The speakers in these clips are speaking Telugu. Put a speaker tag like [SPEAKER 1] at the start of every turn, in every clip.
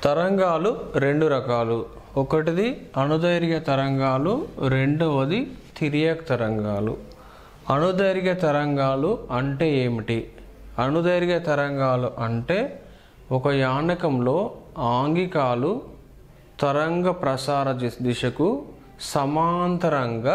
[SPEAKER 1] తరంగాలు రెండు రకాలు ఒకటిది అణుదైర్ఘ్య తరంగాలు రెండవది తిరియక్ తరంగాలు అణుదైర్ఘ్య తరంగాలు అంటే ఏమిటి అణుదైర్ఘ్య తరంగాలు అంటే ఒక యానకంలో ఆంగికాలు తరంగ ప్రసార దిశ- దిశకు సమాంతరంగా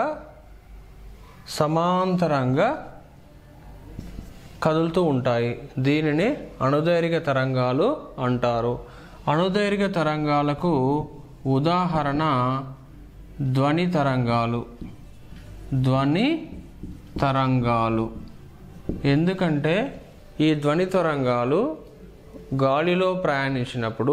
[SPEAKER 1] సమాంతరంగా కదులుతూ ఉంటాయి దీనిని అణుదైర్ఘ్య తరంగాలు అంటారు అణుదైర్ఘ్య తరంగాలకు ఉదాహరణ ధ్వని తరంగాలు ధ్వని తరంగాలు ఎందుకంటే ఈ ధ్వని తరంగాలు గాలిలో ప్రయాణించినప్పుడు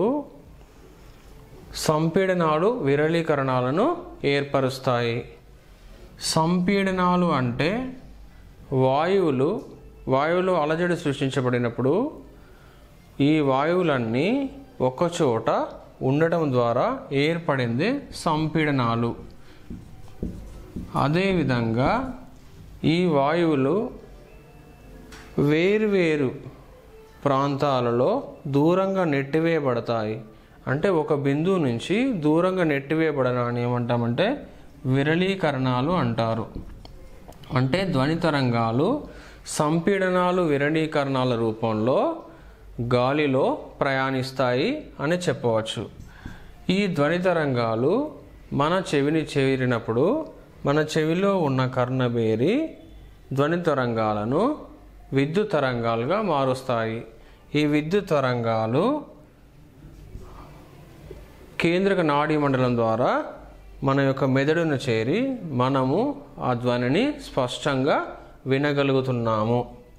[SPEAKER 1] సంపీడనాలు విరళీకరణాలను ఏర్పరుస్తాయి సంపీడనాలు అంటే వాయువులు వాయువులో అలజడి సృష్టించబడినప్పుడు ఈ వాయువులన్నీ ఒకచోట ఉండటం ద్వారా ఏర్పడింది సంపీడనాలు అదేవిధంగా ఈ వాయువులు వేరువేరు ప్రాంతాలలో దూరంగా నెట్టివేయబడతాయి అంటే ఒక బిందువు నుంచి దూరంగా నెట్టివేయబడడాన్ని ఏమంటామంటే విరళీకరణాలు అంటారు అంటే ధ్వని తరంగాలు సంపీడనాలు విరళీకరణాల రూపంలో గాలిలో ప్రయాణిస్తాయి అని చెప్పవచ్చు ఈ ధ్వని తరంగాలు మన చెవిని చేరినప్పుడు మన చెవిలో ఉన్న కర్ణబేరి ధ్వని తరంగాలను విద్యుత్ తరంగాలుగా మారుస్తాయి ఈ విద్యుత్ తరంగాలు కేంద్రక నాడీ మండలం ద్వారా మన యొక్క మెదడును చేరి మనము ఆ ధ్వనిని స్పష్టంగా వినగలుగుతున్నాము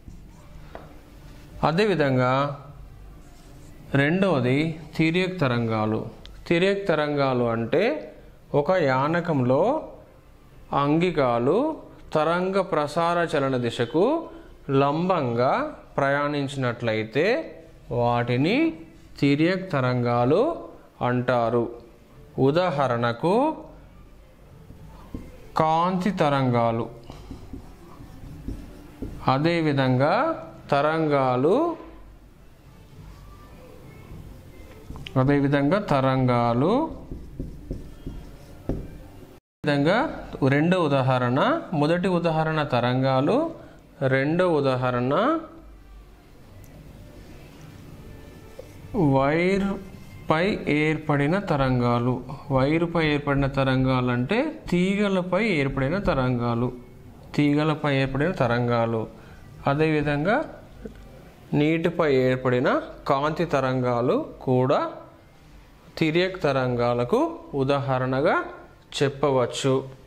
[SPEAKER 1] అదేవిధంగా రెండవది తిరియక్ తరంగాలు తిరియక్ తరంగాలు అంటే ఒక యానకంలో అంగికాలు తరంగ ప్రసార చలన దిశకు లంబంగా ప్రయాణించినట్లయితే వాటిని తిరియక్ తరంగాలు అంటారు ఉదాహరణకు కాంతి తరంగాలు అదేవిధంగా తరంగాలు అదేవిధంగా తరంగాలు విధంగా రెండో ఉదాహరణ మొదటి ఉదాహరణ తరంగాలు రెండో ఉదాహరణ వైర్ పై ఏర్పడిన తరంగాలు వైరుపై ఏర్పడిన తరంగాలు అంటే తీగలపై ఏర్పడిన తరంగాలు తీగలపై ఏర్పడిన తరంగాలు అదేవిధంగా నీటిపై ఏర్పడిన కాంతి తరంగాలు కూడా తిరియక్ తరంగాలకు ఉదాహరణగా చెప్పవచ్చు